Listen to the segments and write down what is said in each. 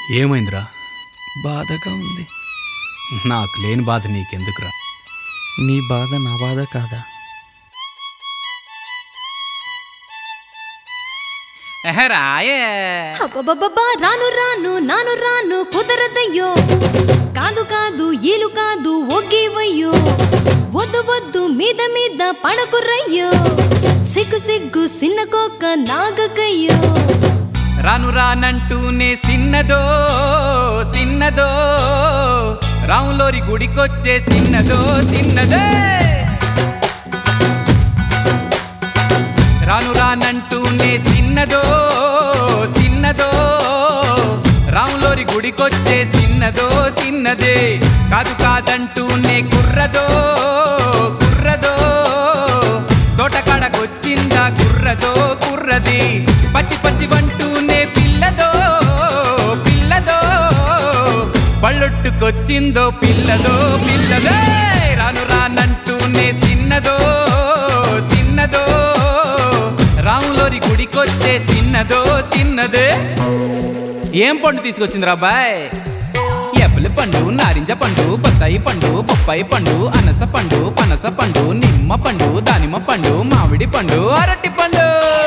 ఏమైందిరా బాధగా ఉంది నాకు లేని బాధ నీకెందుకురా నీ బాధ నా బాధ కాదా ఎహరాయే అబ్బబ్బబ్బబ్బా, రాను రాను నాను రాను కుదరదయ్యో కాదు కాదు ఈలు కాదు ఒగ్గివయ్యో వద్దు వద్దు మీద మీద పడకురయ్యో సిగ్గు సిగ్గు సిన్న కోక నాగకయ్యో రాను రానంటూనే సిన్నదో సిన్నదో రాములోరి గుడికొచ్చే సిన్నదో సిన్నదే రాను రానంటూనే సిన్నదో సిన్నదో రాములోరి గుడికొచ్చే సిన్నదో సిన్నదే కాదు కాదంటూనే కుర్రదో కుర్రదో తోటకాడకొచ్చిందా కుర్రదో కుర్రది పచ్చి పచ్చి వంటూనే పిల్లదో పిల్లదో పళ్ళొట్టుకొచ్చిందో పిల్లదో పిల్లదే రాను రానంటూనే సిన్నదో సిన్నదో రాములోరి గుడికొచ్చే సిన్నదో సిన్నదే ఏం పండు తీసుకొచ్చిందిరా బాయ్ ఎప్పలి పండు నారింజ పండు బత్తాయి పండు బొప్పాయి పండు అనస పండు పనస పండు నిమ్మ పండు దానిమ్మ పండు మామిడి పండు అరటి పండు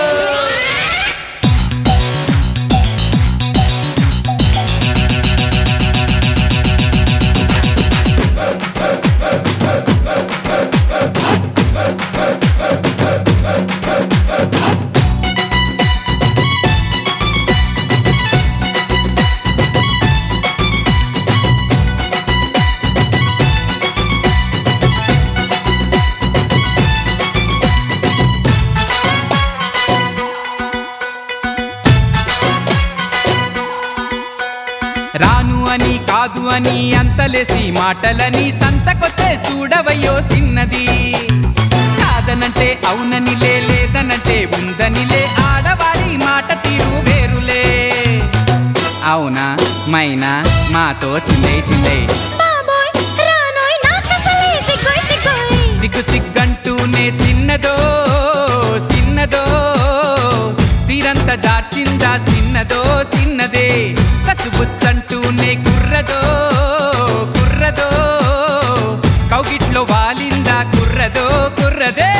రాను అని కాదు అని అంతలేసి మాటలని సంతకొచ్చే చూడవయ్యో సిన్నది కాదనంటే అవుననిలే లేదనంటే ఉందనిలే ఆడవారి మాట తీరు వేరులే అవునా మైనా మాతో చిల్లే చిల్లే బాబోయ్ రానోయ్ నాకసలే సిగ్గోయ్ సిగ్గోయ్ సిగ్గు సిగ్గంటూనే సిన్నదో సిన్నదో సీరంత జార్చిందా సిన్నదో సిన్నదే కసుబుస్సంటూనే కుర్రదో కుర్రదో కౌగిట్లో వాలిందా కుర్రదో కుర్రదే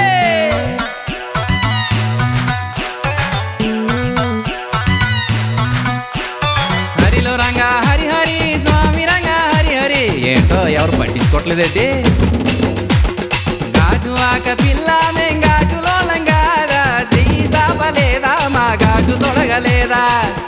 హరిలో రంగా హరి హరి స్వామి రంగా హరి హరి ఏంటో ఎవరు పట్టించుకోవట్లేదేంటి గాజు ఆక పిల్ల మేం గాజులో లంగారా చెయ్యి సాపలేదా మా గాజు తొడగలేదా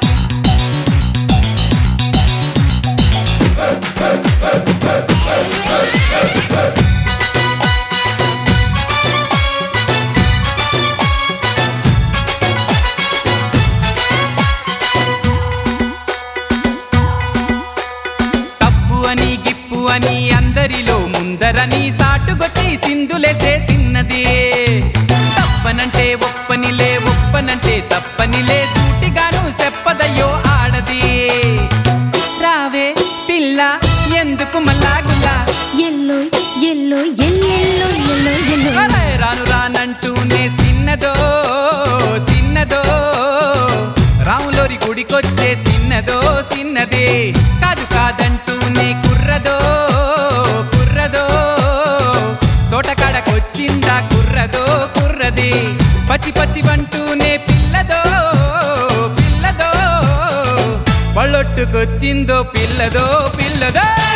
తప్పు అని గిప్పు అని అందరిలో ముందరని సాటుగొచ్చి సింధులేసే సిన్నది తప్పనంటే ఒప్పనిలే ఒప్పనంటే తప్పనిలే సూటిగాను చెప్పదయ్యో ఆడది రావే పిల్ల ఎందుకు మల్లాగుల్లా ఎల్లో ఎల్లో ఎల్లెల్లో ఎల్లో ఎల్లో అరే రాను రానంటూనే సిన్నదో సిన్నదో రాములోరి గుడికొచ్చే సిన్నదో సిన్నదే కాదు కాదంటూనే కుర్రదో కుర్రదో తోటకాడకొచ్చిందా కుర్రదో కుర్రది పచ్చి పచ్చి వంటూనే పిల్లదో పిల్లదో పళ్ళొట్టుకొచ్చిందో పిల్లదో పిల్లదో